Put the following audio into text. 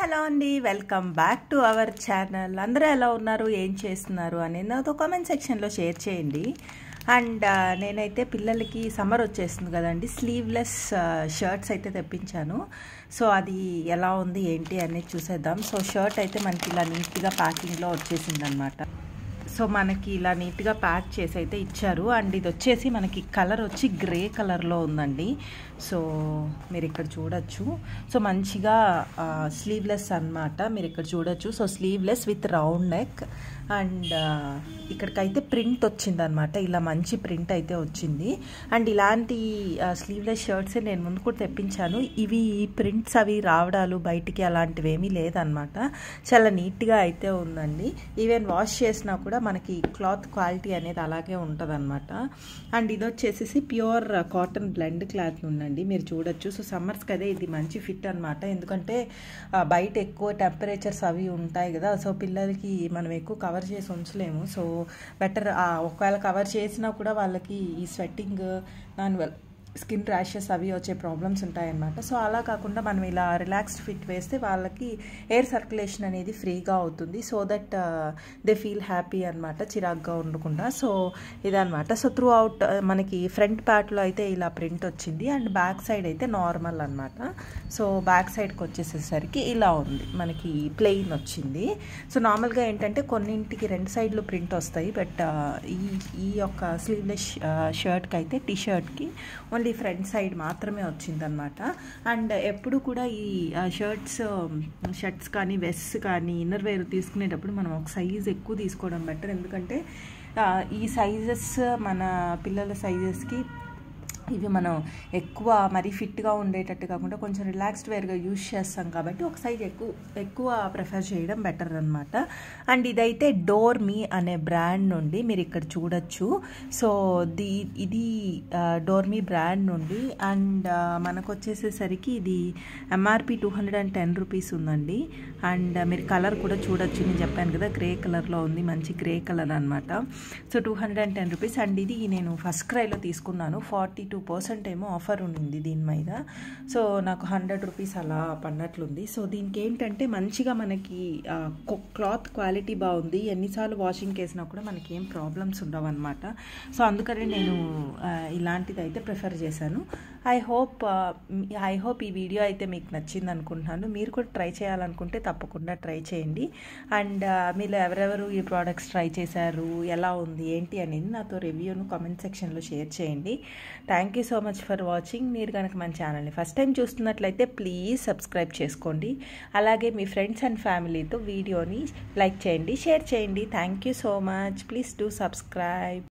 hello అండి welcome back to our channel అందరూ ఎలా ఉన్నారు ఏం చేస్తున్నారు అనేది నాతో కామెంట్ సెక్షన్లో షేర్ చేయండి అండ్ నేనైతే పిల్లలకి సమ్మర్ వచ్చేస్తుంది కదండి స్లీవ్లెస్ షర్ట్స్ అయితే తెప్పించాను సో అది ఎలా ఉంది ఏంటి అనేది చూసేద్దాం సో షర్ట్ అయితే మనకి ఇలా నీట్గా ప్యాకింగ్లో వచ్చేసింది అనమాట సో మనకి ఇలా నీట్గా ప్యాక్ చేసి అయితే ఇచ్చారు అండ్ ఇది వచ్చేసి మనకి కలర్ వచ్చి గ్రే కలర్లో ఉందండి సో మీరు ఇక్కడ చూడొచ్చు సో మంచిగా స్లీవ్లెస్ అనమాట మీరు ఇక్కడ చూడొచ్చు so sleeveless with round neck and ఇక్కడికైతే ప్రింట్ వచ్చిందనమాట ఇలా మంచి ప్రింట్ అయితే వచ్చింది అండ్ ఇలాంటి స్లీవ్లెస్ షర్ట్సే నేను ముందు కూడా తెప్పించాను ఇవి ప్రింట్స్ అవి రావడాలు బయటికి అలాంటివి ఏమీ లేదనమాట చాలా నీట్గా అయితే ఉందండి ఈవెన్ వాష్ చేసినా కూడా మనకి క్లాత్ క్వాలిటీ అనేది అలాగే ఉంటుందన్నమాట అండ్ ఇది వచ్చేసి ప్యూర్ కాటన్ బ్లెండ్ క్లాత్ ఉందండి మీరు చూడొచ్చు సో సమ్మర్స్కి అదే ఇది మంచి ఫిట్ అనమాట ఎందుకంటే బయట ఎక్కువ టెంపరేచర్స్ అవి ఉంటాయి కదా సో పిల్లలకి మనం ఎక్కువ కవర్ చేసి ఉంచలేము సో బెటర్ ఒకవేళ కవర్ చేసినా కూడా వాళ్ళకి ఈ స్వెట్టింగ్ దానివల్ల స్కిన్ ర్యాషెస్ అవి వచ్చే ప్రాబ్లమ్స్ ఉంటాయన్నమాట సో అలా కాకుండా మనం ఇలా రిలాక్స్డ్ ఫిట్ వేస్తే వాళ్ళకి ఎయిర్ సర్క్యులేషన్ అనేది ఫ్రీగా అవుతుంది so that they feel happy అనమాట చిరాగ్గా ఉండకుండా సో ఇదనమాట సో త్రూ అవుట్ మనకి ఫ్రంట్ పార్ట్లో అయితే ఇలా ప్రింట్ వచ్చింది అండ్ బ్యాక్ సైడ్ అయితే నార్మల్ అనమాట సో బ్యాక్ సైడ్కి వచ్చేసేసరికి ఇలా ఉంది మనకి ప్లెయిన్ వచ్చింది సో నార్మల్గా ఏంటంటే కొన్నింటికి రెండు సైడ్లు ప్రింట్ వస్తాయి బట్ ఈ ఈ యొక్క స్లీవ్లెస్ షర్ట్కి అయితే టీ షర్ట్కి ఓన్లీ ఫ్రంట్ సైడ్ మాత్రమే వచ్చిందనమాట అండ్ ఎప్పుడు కూడా ఈ షర్ట్స్ షర్ట్స్ కానీ వెస్ట్ కానీ ఇన్నర్ వేర్ తీసుకునేటప్పుడు మనం ఒక సైజ్ ఎక్కువ తీసుకోవడం బెటర్ ఎందుకంటే ఈ సైజెస్ మన పిల్లల సైజెస్కి ఇవి మనం ఎక్కువ మరీ ఫిట్గా ఉండేటట్టు కాకుండా కొంచెం రిలాక్స్డ్ వేర్గా యూజ్ చేస్తాం కాబట్టి ఒక సైజ్ ఎక్కువ ఎక్కువ ప్రిఫర్ చేయడం బెటర్ అనమాట అండ్ ఇదైతే డోర్ మీ అనే బ్రాండ్ నుండి మీరు ఇక్కడ చూడొచ్చు సో ది ఇది డోర్ మీ బ్రాండ్ నుండి అండ్ మనకు వచ్చేసేసరికి ఇది MRP two hundred and ten rupees ఉందండి అండ్ మీరు కలర్ కూడా చూడొచ్చు నేను చెప్పాను కదా గ్రే కలర్లో ఉంది మంచి గ్రే కలర్ అనమాట so two hundred and ten rupees and ఇది నేను ఫస్ట్ క్రైలో తీసుకున్నాను ఫార్టీ టూ పర్సెంట్ ఏమో ఆఫర్ ఉంది దీని మీద సో నాకు హండ్రెడ్ రూపీస్ అలా పడినట్లుంది సో దీనికి ఏంటంటే మంచిగా మనకి క్లాత్ క్వాలిటీ బాగుంది ఎన్నిసార్లు వాషింగ్ వేసినా కూడా మనకి ఏం ప్రాబ్లమ్స్ ఉండవు అనమాట సో అందుకనే నేను ఇలాంటిది అయితే ప్రిఫర్ చేశాను ఐ హోప్ ఐ హోప్ ఈ వీడియో అయితే మీకు నచ్చింది అనుకుంటున్నాను మీరు కూడా ట్రై చేయాలనుకుంటే తప్పకుండా ట్రై చేయండి అండ్ మీరు ఎవరెవరు ఈ ప్రోడక్ట్స్ ట్రై చేశారు ఎలా ఉంది ఏంటి అనేది నాతో రివ్యూను కామెంట్ సెక్షన్లో షేర్ చేయండి thank you so much for watching మీరు కనుక మన ఛానల్ని ఫస్ట్ టైం చూస్తున్నట్లయితే ప్లీజ్ సబ్స్క్రైబ్ చేసుకోండి అలాగే మీ ఫ్రెండ్స్ అండ్ ఫ్యామిలీతో వీడియోని లైక్ చేయండి షేర్ చేయండి thank you so much please do subscribe